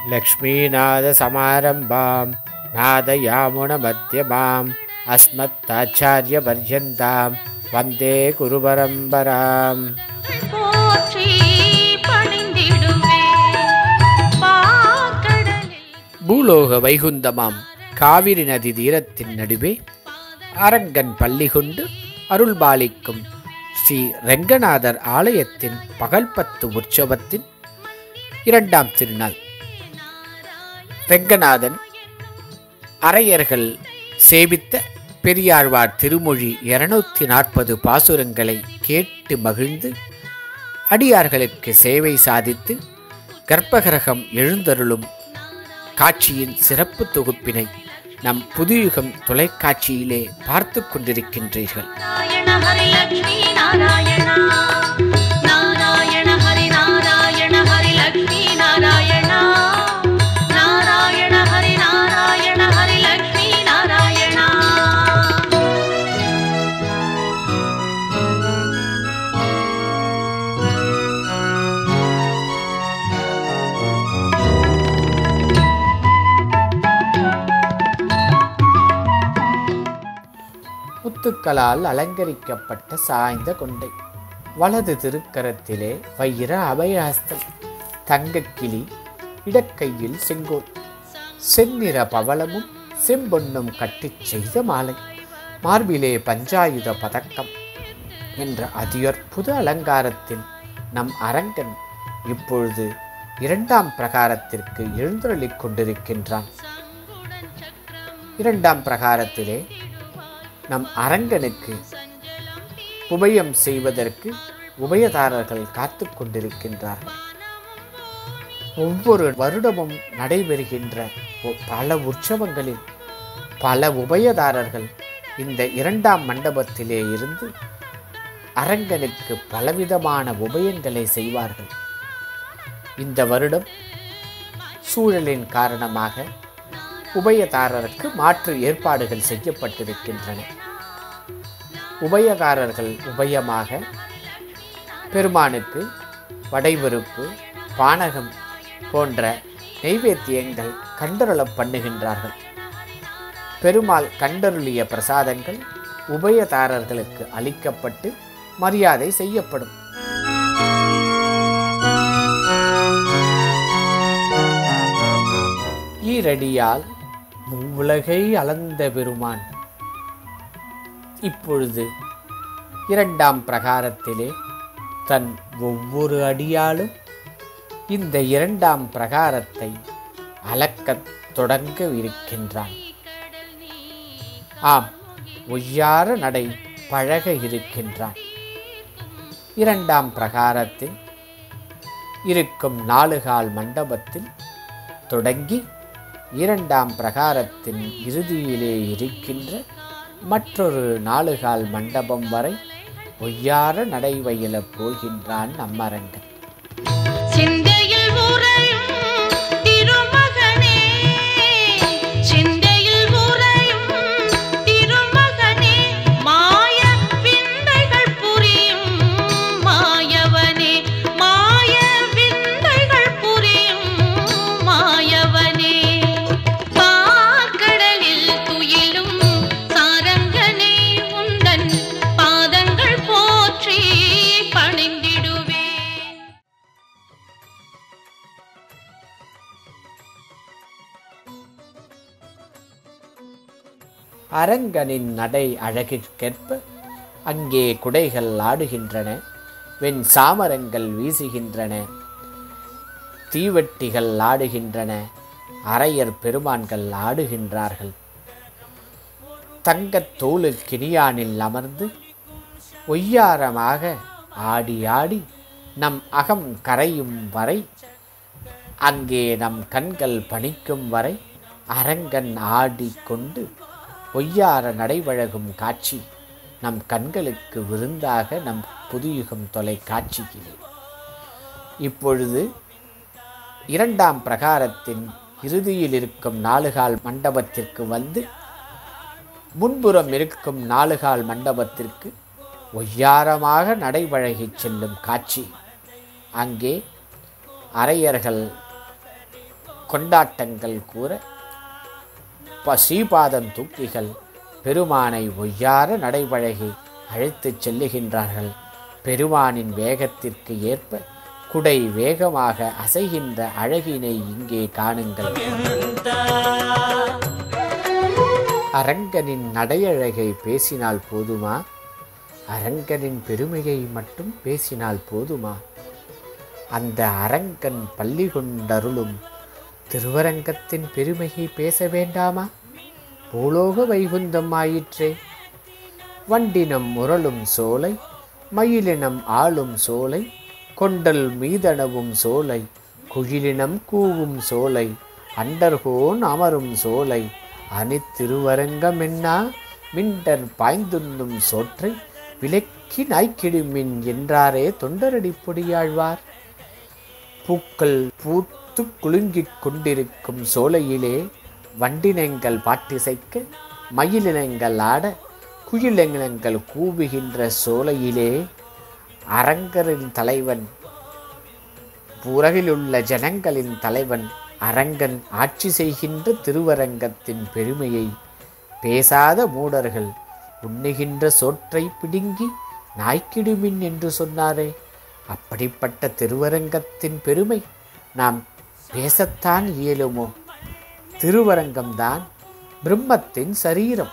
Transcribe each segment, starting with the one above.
लक्ष्मीनाथसमारम्भां नादयामुणमध्यमाम् अस्मत्ताचार्यपर्यन्तां वन्दे गुरुपरम्पराम् போற்றி பணிந்திடுவே பாக்கடலில் பூலோக வைகுந்தமாம் காவிரி நதி தீரத்தின் நடுவே அரங்கன் பள்ளி கொண்டு அருள்பாலிக்கும் ஸ்ரீ ரெங்கநாதர் ஆலயத்தின் பகல்பத்து உற்சவத்தின் இரண்டாம் திருநாள் ரெங்கநாதன் அரையர்கள் சேவித்த பெரியாழ்வார் திருமொழி இருநூத்தி நாற்பது பாசுரங்களை கேட்டு மகிழ்ந்து அடியார்களுக்கு சேவை சாதித்து கர்ப்பகிரகம் எழுந்தருளும் காட்சியின் சிறப்பு தொகுப்பினை நம் புதுயுகம் தொலைக்காட்சியிலே பார்த்து கொண்டிருக்கின்றீர்கள் நாராயண ஹரி லக்ஷ்மி நாராயணா நாராயண ஹரி நாராயண ஹரி லக்ஷ்மி நாராயணா நாராயண ஹரி நாராயண ஹரி லக்ஷ்மி நாராயணா முத்துக்களால் அலங்கரிக்கப்பட்ட சாய்ந்த கொண்டை வலது திருக்கரத்திலே வைர அபயஹஸ்தம் தங்கக்கிளி இடக்கையில் செங்கோல் செந்நிற பவளமும் செம்பொன்னும் கட்டிச் செய்த மாலை மார்பிலே பஞ்சாயுத பதக்கம் என்ற அதியற்புத அலங்காரத்தில் நம் அரங்கன் இப்பொழுது இரண்டாம் பிரகாரத்திற்கு எழுந்தருளிக் கொண்டிருக்கின்றான் இரண்டாம் பிரகாரத்திலே நம் அரங்கனுக்கு உபயம் செய்வதற்கு உபயதாரர்கள் காத்து கொண்டிருக்கின்றார்கள் ஒவ்வொரு வருடமும் நடைபெறுகின்ற ஒ- பல உற்சவங்களில் பல உபயதாரர்கள் இந்த இரண்டாம் மண்டபத்திலே இருந்து அரங்கனுக்கு பலவிதமான உபயங்களை செய்வார்கள் இந்த வருடம் சூழலின் காரணமாக உபயதாரருக்கு மாற்று ஏற்பாடுகள் செய்யப்பட்டிருக்கின்றன உபயதாரர்கள் உபயமாக பெருமானுக்கு வடைபருப்பு பானகம் போன்ற நைவேத்தியங்கள் கண்டருளப் பண்ணுகின்றார்கள் பெருமாள் கண்டருளிய பிரசாதங்கள் உபயதாரர்களுக்கு அளிக்கப்பட்டு மரியாதை செய்யப்படும் ஈரடியால் மூவுலகை அளந்த பெருமான் இப்பொழுது இரண்டாம் பிரகாரத்திலே தன் ஒவ்வொரு அடியாலும் இந்த இரண்டாம் பிரகாரத்தை அளக்கத் தொடங்க இருக்கின்றான் ஆம் ஒய்யார நடை பழக இருக்கின்றான் இரண்டாம் பிரகாரத்தில் இருக்கும் நாலுகால் மண்டபத்தில் தொடங்கி இரண்டாம் பிரகாரத்தின் இறுதியிலே இருக்கின்ற மற்றொரு நாலுகால் மண்டபம் வரை ஒய்யார நடை வயிலப் போகின்றான் நம்மரங்கன் சிந்தையில் உறையும் திருமகனே சிந்தையில் உறையும் திருமகனே மாய விந்தைகள் புரியும் மாயவனே மாய விந்தைகள் புரியும் மாயவனே பாக்கடலில் துயிலும் சாரங்கனே உந்தன் பாதங்கள் போற்றி பணிந்திடுவேன் அரங்கனின் நடை அழகிற்கேற்ப அங்கே குடைகள் ஆடுகின்றன வெண் சாமரங்கள் வீசுகின்றன தீவெட்டிகள் ஆடுகின்றன அரையர் பெருமான்கள் ஆடுகின்றார்கள் தங்கத் தோளு கிணியானில் அமர்ந்து ஒய்யாரமாக ஆடி ஆடி நம் அகம் கரையும் வரை அங்கே நம் கண்கள் பணிக்கும் வரை அரங்கன் ஆடிக்கொண்டு ஒய்யார நடைபழகும் காட்சி நம் கண்களுக்கு விருந்தாக நம் புதுயுகம் தொலைக்காட்சியிலே இப்பொழுது இரண்டாம் பிரகாரத்தின் இறுதியில் இருக்கும் நாலுகால் மண்டபத்திற்கு வந்து முன்புறம் இருக்கும் நாலுகால் மண்டபத்திற்கு ஒய்யாரமாக நடைபழகிச் செல்லும் காட்சி அங்கே அரையர்கள் கொண்டாட்டங்கள் கூற ப ஸ்ரீபாதம் தூக்கிகள் பெருமானை ஒய்யார நடைபழகி அழைத்துச் செல்லுகின்றார்கள் பெருமானின் வேகத்திற்கு ஏற்ப குடை வேகமாக அசைகின்ற அழகினை இங்கே காணுங்கள் அரங்கனின் நடையழகை பேசினால் போதுமா அரங்கனின் பெருமையை மட்டும் பேசினால் போதுமா அந்த அரங்கன் பள்ளி கொண்டருளும் திருவரங்கத்தின் பெருமையை பேச வேண்டாமா பூலோக வைகுந்தம் ஆயிற்றே வண்டினம் முரளும் சோலை மயிலினம் ஆளும் சோலை கொண்டல் மீதனவும் சோலை குயிலினம் கூவும் சோலை அண்டர்கோன் அமரும் சோலை அணித்திருவரங்கமென்னா மிண்டர் பாய்ந்துண்ணும் சோற்றை விலக்கி நாய்க்கிடுமின் என்றாரே தொண்டரடி பொடியாழ்வார் பூக்கள் பூத்து குலுங்கிக் கொண்டிருக்கும் சோலையிலே வண்டினங்கள் பாட்டிசைக்க மயிலினங்கள் ஆட குயிலினங்கள் கூவுகின்ற சோலையிலே அரங்கரின் தலைவன் உலகிலுள்ள ஜனங்களின் தலைவன் அரங்கன் ஆட்சி செய்கின்ற திருவரங்கத்தின் பெருமையை பேசாத மூடர்கள் உண்ணுகின்ற சோற்றை பிடுங்கி நாய்க்கிடுமின் என்று சொன்னாரே அப்படிப்பட்ட திருவரங்கத்தின் பெருமை நாம் பேசத்தான் இயலுமோ திருவரங்கம்தான் பிரம்மத்தின் சரீரம்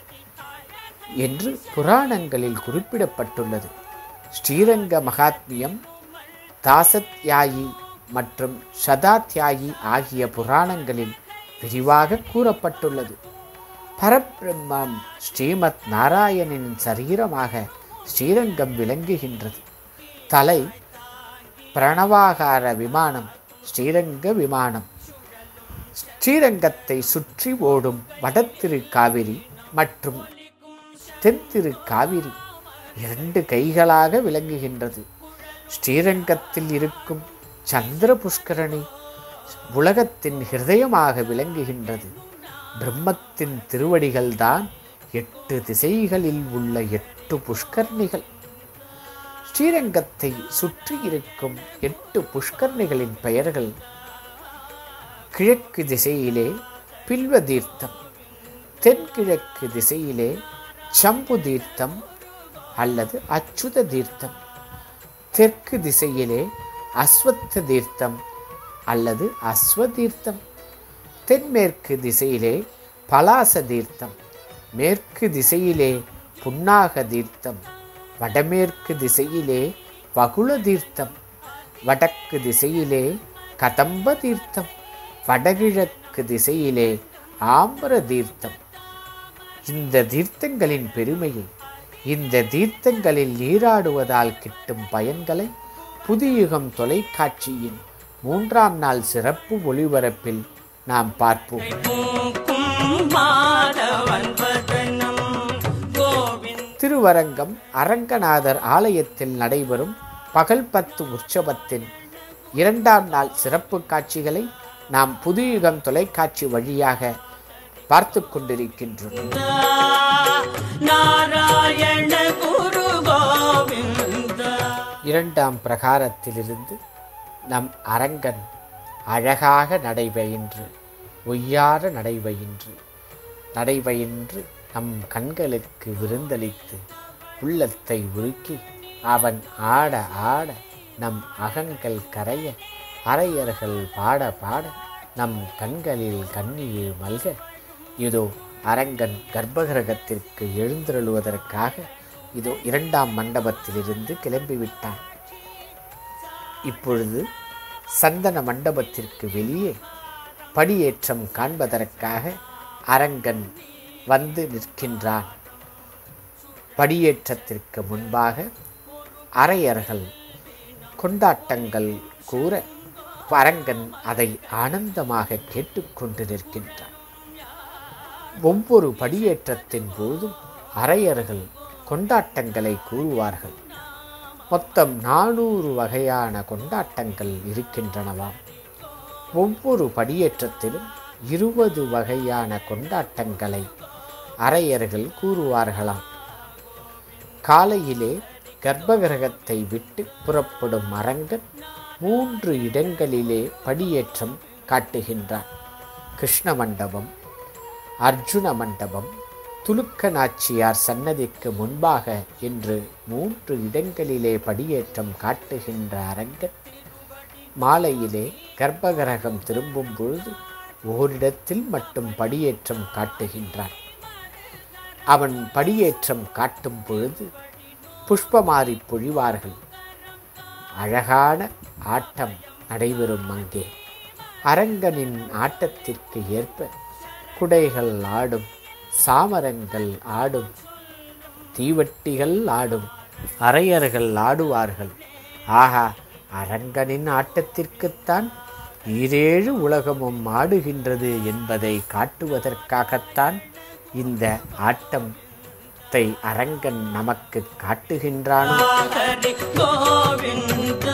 என்று புராணங்களில் குறிப்பிடப்பட்டுள்ளது ஸ்ரீரங்க மகாத்மியம் தாசத்யாயி மற்றும் சதாத்யாயி ஆகிய புராணங்களில் விரிவாக கூறப்பட்டுள்ளது பரபிரம்மம் ஸ்ரீமத் நாராயணனின் சரீரமாக ஸ்ரீரங்கம் விளங்குகின்றது தலை பிரணவாகார விமானம் ஸ்ரீரங்க விமானம் ஸ்ரீரங்கத்தை சுற்றி ஓடும் வடத்திரு காவிரி மற்றும் தென்திரு காவிரி இரண்டு கைகளாக விளங்குகின்றது ஸ்ரீரங்கத்தில் இருக்கும் சந்திர புஷ்கரணி உலகத்தின் ஹிருதயமாக விளங்குகின்றது பிரம்மத்தின் திருவடிகள்தான் எட்டு திசைகளில் உள்ள எட்டு புஷ்கரணிகள் ஸ்ரீரங்கத்தை சுற்றி இருக்கும் எட்டு புஷ்கரணிகளின் பெயர்கள் கிழக்கு திசையிலே பில்வ தீர்த்தம் தென்கிழக்கு திசையிலே சம்பு தீர்த்தம் அல்லது அச்சுத தீர்த்தம் தெற்கு திசையிலே அஸ்வத்த தீர்த்தம் அல்லது அஸ்வதீர்த்தம் தென்மேற்கு திசையிலே பலாச தீர்த்தம் மேற்கு திசையிலே புன்னாக தீர்த்தம் வடமேற்கு திசையிலே வகுள தீர்த்தம் வடக்கு திசையிலே கதம்ப தீர்த்தம் வடகிழக்கு திசையிலே ஆம்பர தீர்த்தம் இந்த தீர்த்தங்களின் பெருமையை இந்த தீர்த்தங்களில் நீராடுவதால் கிட்டும் பயன்களை புதியுகம் தொலைக்காட்சியின் மூன்றாம் நாள் சிறப்பு ஒளிபரப்பில் நாம் பார்ப்போம் திருவரங்கம் அரங்கநாதர் ஆலயத்தில் நடைபெறும் பகல் பத்து உற்சவத்தின் இரண்டாம் நாள் சிறப்பு காட்சிகளை நாம் புதுயுகம் தொலைக்காட்சி வழியாக பார்த்து கொண்டிருக்கின்றோம் நாராயண குரு கோவிந்த இரண்டாம் பிரகாரத்திலிருந்து நம் அரங்கன் அழகாக நடைபயின்று ஒய்யார நடைபயின்று நடைபயின்று நம் கண்களுக்கு விருந்தளித்து உள்ளத்தை உருக்கி அவன் ஆட ஆட நம் அகங்கள் கரைய அரையர்கள் பாட பாட நம் கண்களில் கண்ணீர் மல்க இதோ அரங்கன் கர்ப்பகிரகத்திற்கு எழுந்தருளுவதற்காக இதோ இரண்டாம் மண்டபத்திலிருந்து கிளம்பிவிட்டான் இப்பொழுது சந்தன மண்டபத்திற்கு வெளியே படியேற்றம் காண்பதற்காக அரங்கன் வந்து நிற்கின்றான் படியேற்றத்திற்கு முன்பாக அரையர்கள் கொண்டாட்டங்கள் கூற அரங்கன் அதை ஆனந்தமாக கேட்டுக்கொண்டு நிற்கின்றான் ஒவ்வொரு படியேற்றத்தின் போதும் அரையர்கள் கொண்டாட்டங்களை கூறுவார்கள் மொத்தம் நானூறு வகையான கொண்டாட்டங்கள் இருக்கின்றனவாம் ஒவ்வொரு படியேற்றத்திலும் இருபது வகையான கொண்டாட்டங்களை அரையர்கள் கூறுவார்களாம் காலையிலே கர்ப்பகிரகத்தை விட்டு புறப்படும் அரங்கன் மூன்று இடங்களிலே படியேற்றம் காட்டுகின்றார் கிருஷ்ண மண்டபம் அர்ஜுன மண்டபம் துலுக்க நாச்சியார் சன்னதிக்கு முன்பாக என்று மூன்று இடங்களிலே படியேற்றம் காட்டுகின்ற அரங்கன் மாலையிலே கர்ப்பகிரகம் திரும்பும் பொழுது ஓரிடத்தில் மட்டும் படியேற்றம் காட்டுகின்றான் அவன் படியேற்றம் காட்டும் பொழுது புஷ்பமாரி பொழிவார்கள் அழகான ஆட்டம் நடைபெறும் அங்கே அரங்கனின் ஆட்டத்திற்கு ஏற்ப குடைகள் ஆடும் சாமரங்கள் ஆடும் தீவட்டிகள் ஆடும் அரையர்கள் ஆடுவார்கள் ஆஹா அரங்கனின் ஆட்டத்திற்குத்தான் ஈரேழு உலகமும் ஆடுகின்றது என்பதை காட்டுவதற்காகத்தான் இந்த ஆட்டத்தை அரங்கன் நமக்கு காட்டுகின்றானோ ஹரி கோவிந்தா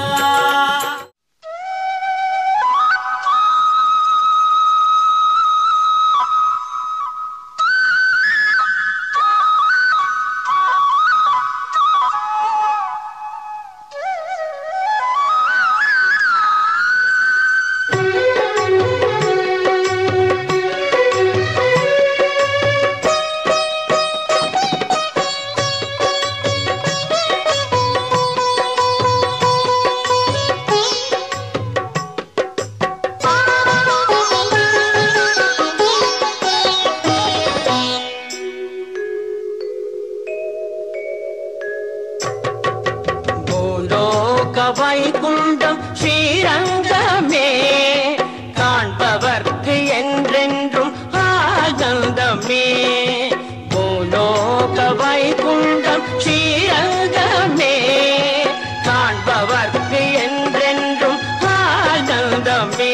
பூலோக வைகுண்டம் ஸ்ரீரங்கமே காண்பவர்க்கு என்றென்றும் ஆனந்தமே பூலோக வைகுண்டம் ஸ்ரீரங்கமே காண்பவர்க்கு என்றென்றும் ஆனந்தமே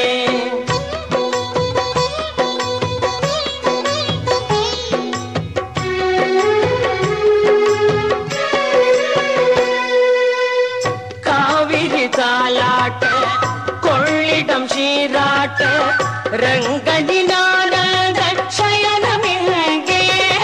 காவிரி தாலாட்ட கொள்ளிடம் சீராட்ட ரங்கனினானந்த சயனமிங்கே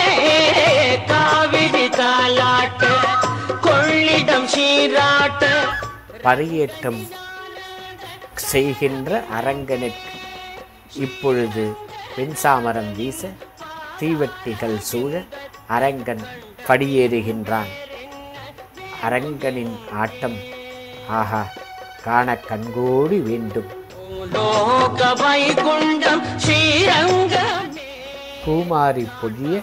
காவிரி தாலாட்ட கொள்ளிடம் சீராட்ட பரியேற்றம் செய்கின்ற அரங்கனுக்கு இப்பொழுது வெண்சாமரம் வீச தீவட்டிகள் சூழ அரங்கன் படியேறுகின்றான் அரங்கனின் ஆட்டம் ஆஹா காண கண்கோடி வேண்டும் லோக வைகுண்டம் ஸ்ரீரங்கமே பூமாரி பொழிய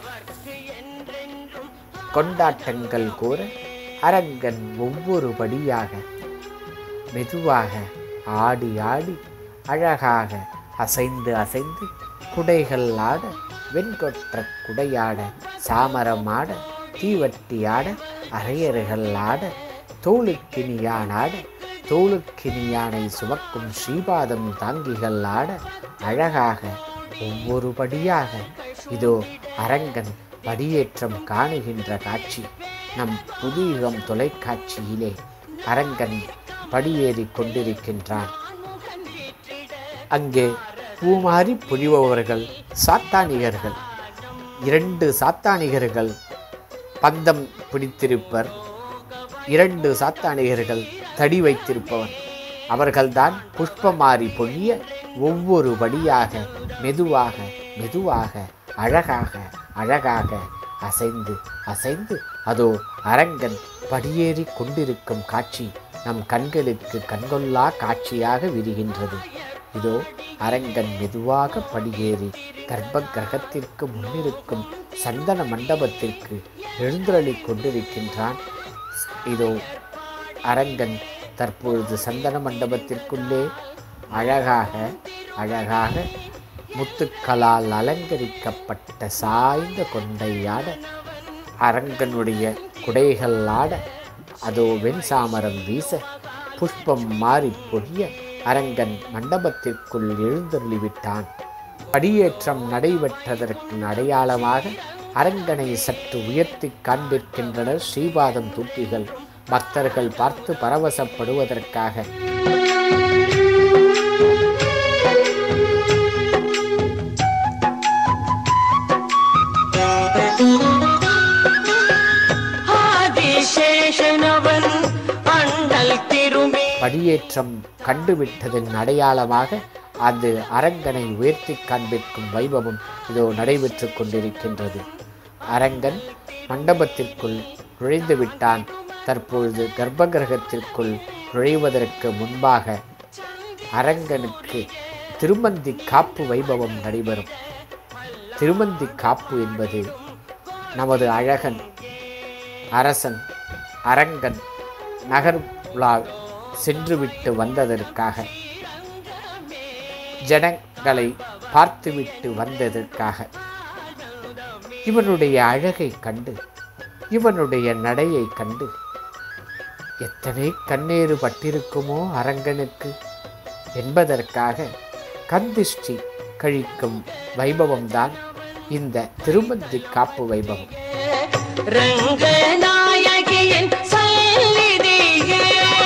கொண்டாட்டங்கள் கூற அரங்கன் ஒவ்வொரு படியாக மெதுவாக ஆடி ஆடி அழகாக அசைந்து அசைந்து குடைகள் ஆட வெண்கொற்ற குடையாட சாமரம் ஆட தீவட்டி ஆட அரையர்கள் ஆட தோளுக்கினியான் ஆட தோளுக்கினியானை சுமக்கும் ஸ்ரீபாதம் தாங்கிகள் ஆட அழகாக ஒவ்வொரு படியாக இதோ அரங்கன் படியேற்றம் காணுகின்ற காட்சி நம் புதியுகம் தொலைக்காட்சியிலே அரங்கன் படியேறி கொண்டிருக்கின்றான் அங்கே பூமாரி பொழிபவர்கள் சாத்தானிகர்கள் இரண்டு சாத்தானிகர்கள் பந்தம் பிடித்திருப்பர் இரண்டு சாத்தானிகர்கள் தடி வைத்திருப்பவர் அவர்கள்தான் புஷ்பமாரி பொழிய ஒவ்வொரு படியாக மெதுவாக மெதுவாக அழகாக அழகாக அசைந்து அசைந்து அதோ அரங்கன் படியேறி கொண்டிருக்கும் காட்சி நம் கண்களுக்கு கண்கொள்ளா காட்சியாக விரிகின்றது இதோ அரங்கன் மெதுவாக படியேறி கர்ப்ப கிரகத்திற்கு முன்னிருக்கும் சந்தன மண்டபத்திற்கு எழுந்தருளிக் கொண்டிருக்கின்றான் இதோ அரங்கன் தற்பொழுது சந்தன மண்டபத்திற்குள்ளே அழகாக அழகாக முத்துக்களால் அலங்கரிக்கப்பட்ட சாய்ந்த கொண்டையாட அரங்கனுடைய குடைகள் ஆட அதோ வெண்சாமரம் வீச புஷ்பம் மாறி பொழிய அரங்கன் மண்டபத்திற்குள் எழுந்தருளிவிட்டான் படியேற்றம் நடைபெற்றதற்கு அடையாளமாக அரங்கனை சற்று உயர்த்தி காண்பிக்கின்றனர் ஸ்ரீபாதம் தூக்கிகள் பக்தர்கள் பார்த்து பரவசப்படுவதற்காக ஆதிசேஷனவன் அண்டல் திருமே படியேற்றம் கண்டுவிட்டதன் அடையாளமாக அது அரங்கனை உயர்த்தி காண்பிக்கும் வைபவம் இதோ நடைபெற்று கொண்டிருக்கின்றது அரங்கன் மண்டபத்திற்குள் நுழைந்து விட்டான் தற்பொழுது கர்ப்பகிரகத்திற்குள் நுழைவதற்கு முன்பாக அரங்கனுக்கு திருமந்தி காப்பு வைபவம் நடைபெறும் திருமந்தி காப்பு என்பது நமது அழகன் அரசன் அரங்கன் நகர் உலா சென்றுவிட்டு வந்ததற்காக ஜனங்களை பார்த்துவிட்டு வந்ததற்காக இவனுடைய அழகை கண்டு இவனுடைய நடையை கண்டு எத்தனை கண்ணீரு பட்டிருக்குமோ அரங்கனுக்கு என்பதற்காக கந்திஷ்டி கழிக்கும் வைபவம்தான் இந்த திருமந்தி காப்பு வைபவம் ரங்கநாயகியின் சந்நிதியே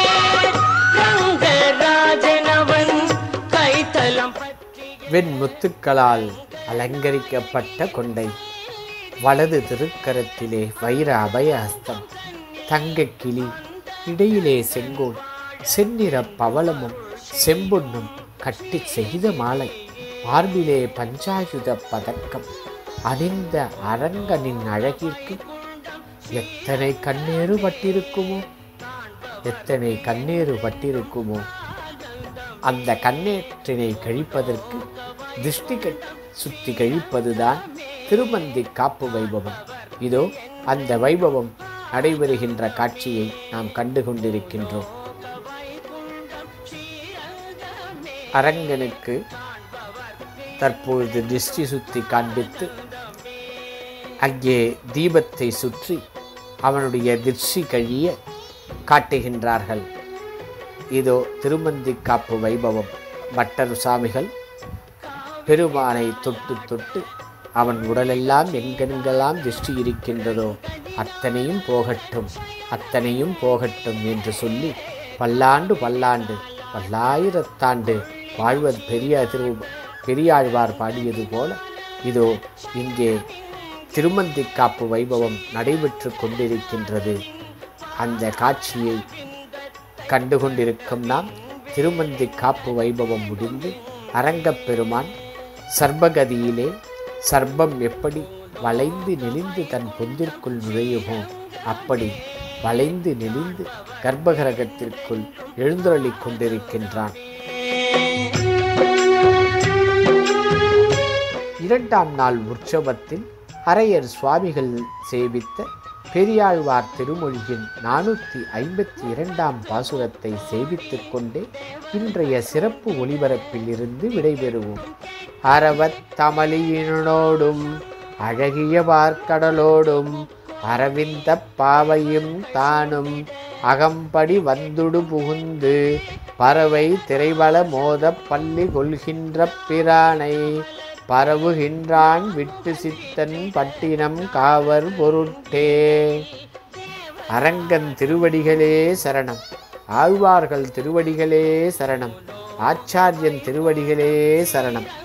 ரங்கராஜனவன் கைத்தலம் பற்றி வெண்முத்துக்களால் அலங்கரிக்கப்பட்ட கொண்டை வலது திருக்கரத்திலே வைர அபய ஹஸ்தம் தங்கக் கிளி இடையிலே செங்கோல் செந்நிற பவளமும் செம்பொன்னும் கட்டி செய்த மாலை மார்பிலே பஞ்சாயுத பதக்கம் அணிந்த அரங்கனின் அழகிற்கு எத்தனை கண்ணீரு பட்டிருக்குமோ எத்தனை கண்ணீரு பட்டிருக்குமோ அந்த கண்ணேற்றினை கழிப்பதற்கு திருஷ்டி க- சுத்தி கழிப்பதுதான் திருமந்தி காப்பு வைபவம் இதோ அந்த வைபவம் நடைபெறுகின்ற காட்சியை நாம் கண்டு கொண்டிருக்கின்றோம் அரங்கனுக்கு தற்பொழுது திருஷ்டி சுத்தி காண்பித்து அங்கே தீபத்தை சுற்றி அவனுடைய திருஷ்டி கழிய காட்டுகின்றார்கள் இதோ திருமந்தி காப்பு வைபவம் பட்டர் சாமிகள் பெருமானை தொட்டு தொட்டு அவன் உடலெல்லாம் எங்கெங்கெல்லாம் திருஷ்டி இருக்கின்றதோ அத்தனையும் போகட்டும் அத்தனையும் போகட்டும் என்று சொல்லி பல்லாண்டு பல்லாண்டு பல்லாயிரத்தாண்டு வாழ்வது பெரிய திரு பெரியாழ்வார் பாடியது போல இதோ இங்கே திருமந்தி காப்பு வைபவம் நடைபெற்று கொண்டிருக்கின்றது அந்த காட்சியை கண்டு கொண்டிருக்கும் நாம் திருமந்தி காப்பு வைபவம் முடிந்து அரங்கப் பெருமான் சர்பகதியிலே சர்ப்பம் எப்படி வளைந்து நெளிந்து தன் பொந்திற்குள் நுழையுமோ அப்படி வளைந்து நெளிந்து கர்ப்பகிரகத்திற்குள் எழுந்தருளிக் கொண்டிருக்கின்றான் இரண்டாம் நாள் உற்சவத்தில் அரையர் சுவாமிகள் சேவித்த பெரியாழ்வார் திருமொழியின் நானூற்றி ஐம்பத்தி இரண்டாம் பாசுரத்தை சேவித்துக் கொண்டே இன்றைய சிறப்பு ஒளிபரப்பில் இருந்து விடைபெறுவோம் அரவத் தமலியினோடும் அழகிய பார்க்கடலோடும் அரவிந்த பாவையும் தானும் அகம்படி வந்துடு புகுந்து பறவை திரைவள மோத பள்ளி கொள்கின்ற பிரானை பரவுகின்றான் விட்டு சித்தன் பட்டினம் காவர் பொருட்டே அரங்கன் திருவடிகளே சரணம் ஆழ்வார்கள் திருவடிகளே சரணம் ஆச்சாரியன் திருவடிகளே சரணம்